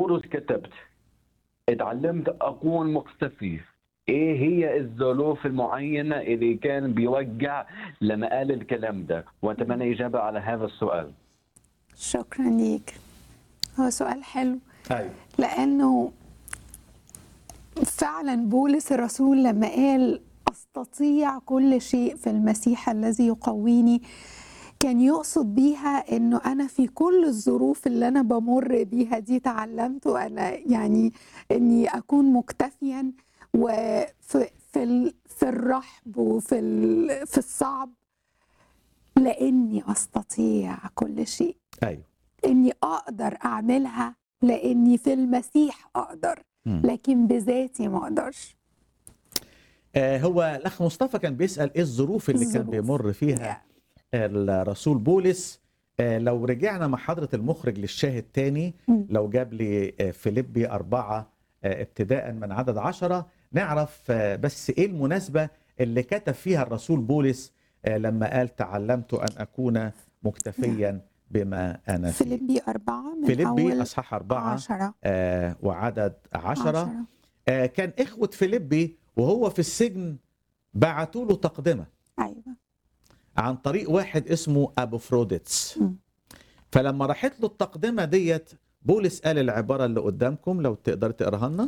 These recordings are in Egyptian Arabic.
بولس كتبت اتعلمت اكون مختفي ايه هي الظروف المعينه اللي كان بيوجع لما قال الكلام ده واتمنى اجابه على هذا السؤال شكرا ليك هو سؤال حلو ايوه لانه فعلا بولس الرسول لما قال استطيع كل شيء في المسيح الذي يقويني كان يقصد بيها انه انا في كل الظروف اللي انا بمر بيها دي تعلمت انا يعني اني اكون مكتفيا وفي في ال- في الرحب وفي ال- في الصعب لاني استطيع كل شيء ايوه اني اقدر اعملها لاني في المسيح اقدر مم. لكن بذاتي ما اقدرش آه هو الاخ مصطفى كان بيسال ايه الظروف اللي كان الظروف. بيمر فيها الرسول بولس آه لو رجعنا مع حضره المخرج للشاهد تاني مم. لو جاب لي آه فيليبي أربعة آه ابتداء من عدد عشرة نعرف آه بس ايه المناسبة اللي كتب فيها الرسول بولس آه لما قال تعلمت أن أكون مكتفيا بما أنا فيه فيليبي أربعة من فيليبي أول أصحاح أربعة عشرة آه وعدد عشرة عشرة. آه كان إخوة فيليبي وهو في السجن بعتوا له تقدمة أيوة عن طريق واحد اسمه أبوفروديتس مم. فلما راحت له التقدمة ديت بولس قال العبارة اللي قدامكم لو تقدر تقراها لنا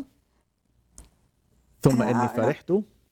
ثم آه، إني لا. فرحت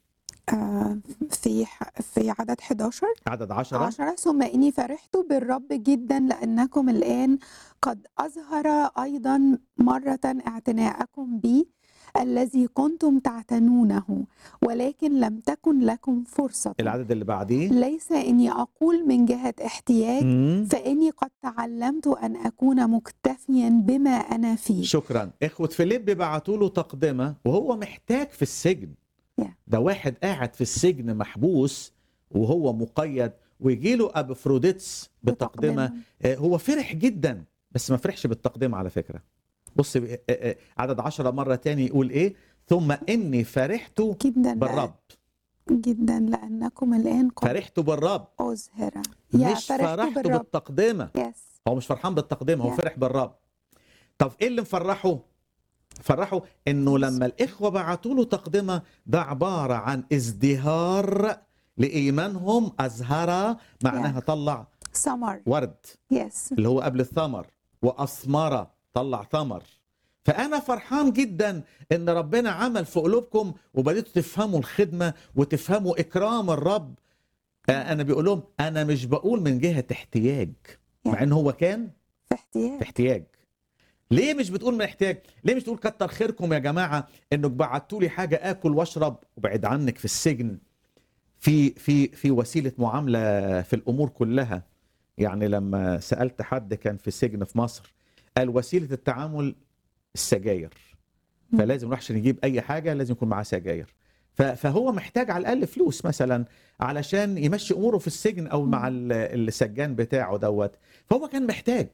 آه في ح- في عدد 11 عدد عشرة عشرة ثم إني فرحت بالرب جدا لأنكم الآن قد أظهر أيضا مرة اعتناءكم بي الذي كنتم تعتنونه ولكن لم تكن لكم فرصة العدد اللي بعديه ليس إني أقول من جهة احتياج مم. فإني قد تعلمت أن أكون مكتفيا بما أنا فيه شكرا إخوة فيليب بعتوا له تقدمة وهو محتاج في السجن Yeah. ده واحد قاعد في السجن محبوس وهو مقيد ويجي له أبوفروديتس بتقدمة آه، هو فرح جدا بس ما فرحش بالتقديم على فكرة بص آه، آه، عدد عشرة مرة تاني يقول ايه ثم اني فرحت جدا بالرب جدا لأنكم الآن قد فرحت بالرب أزهر يا مش فرحت بالرب بالتقدمة يس هو مش فرحان بالتقدمة هو Yeah. فرح بالرب طب ايه اللي مفرحه فرحه انه لما الاخوة بعتوا له تقدمة ده عبارة عن ازدهار لإيمانهم أزهر معناها طلع سمر ورد يس اللي هو قبل الثمر واثمر طلع ثمر فانا فرحان جدا ان ربنا عمل في قلوبكم وبديتوا تفهموا الخدمه وتفهموا اكرام الرب آه، انا بيقول لهم انا مش بقول من جهه احتياج مع ان هو كان في احتياج في احتياج ليه مش بتقول من احتياج ليه مش تقول كتر خيركم يا جماعه انك بعتوا لي حاجه اكل واشرب وبعد عنك في السجن في في في وسيله معامله في الامور كلها يعني لما سالت حد كان في سجن في مصر قال وسيله التعامل السجاير مم. فلازم نروح عشان يجيب اي حاجه لازم يكون معاه سجاير ف- فهو محتاج على الاقل فلوس مثلا علشان يمشي اموره في السجن او مع ال- السجان بتاعه دوت فهو كان محتاج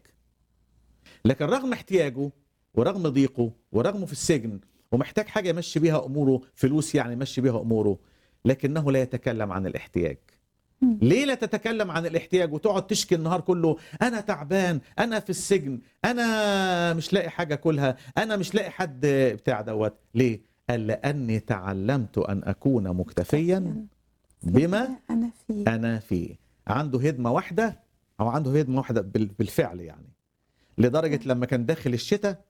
لكن رغم احتياجه ورغم ضيقه ورغمه في السجن ومحتاج حاجه يمشي بيها اموره فلوس يعني يمشي بيها اموره لكنه لا يتكلم عن الاحتياج مم. ليه لا تتكلم عن الاحتياج وتقعد تشكي النهار كله انا تعبان انا في السجن انا مش لاقي حاجه اكلها انا مش لاقي حد بتاع دوت ليه قال لاني تعلمت ان اكون مكتفيا بما أنا فيه انا فيه عنده هدمه واحده او عنده هدمه واحده بال- بالفعل يعني لدرجه لما كان داخل الشتاء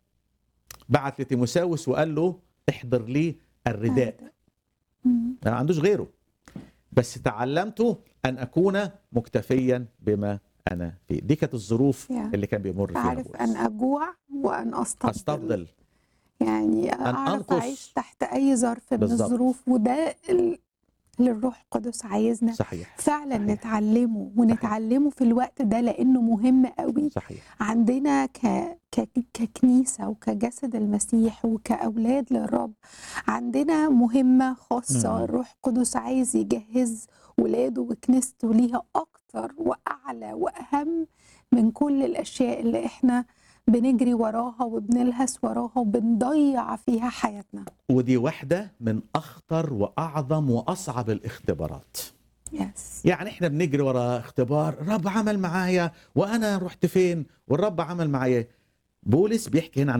بعت لتيموساوس وقال له احضر لي الرداء مم. ما عندوش غيره بس تعلمت ان اكون مكتفيا بما انا فيه دي كانت الظروف Yeah. اللي كان بيمر فيها أعرف بولس. أن أجوع وأن أستفضل استفضل يعني أعرف أنقص. أعيش تحت أي ظرف من بالظبط. الظروف وده ال- اللي الروح القدس عايزنا صحيح فعلا صحيح. نتعلمه ونتعلمه في الوقت ده لأنه مهم قوي صحيح عندنا ك... ك... ككنيسة وكجسد المسيح وكأولاد للرب عندنا مهمة خاصة مم. الروح القدس عايز يجهز ولاده وكنيسته ليها أكتر وأعلى وأهم من كل الأشياء اللي إحنا بنجري وراها وبنلهس وراها وبنضيع فيها حياتنا ودي واحده من اخطر واعظم واصعب الاختبارات يس يعني احنا بنجري ورا اختبار الرب عمل معايا وانا رحت فين والرب عمل معايا بولس بيحكي هنا عن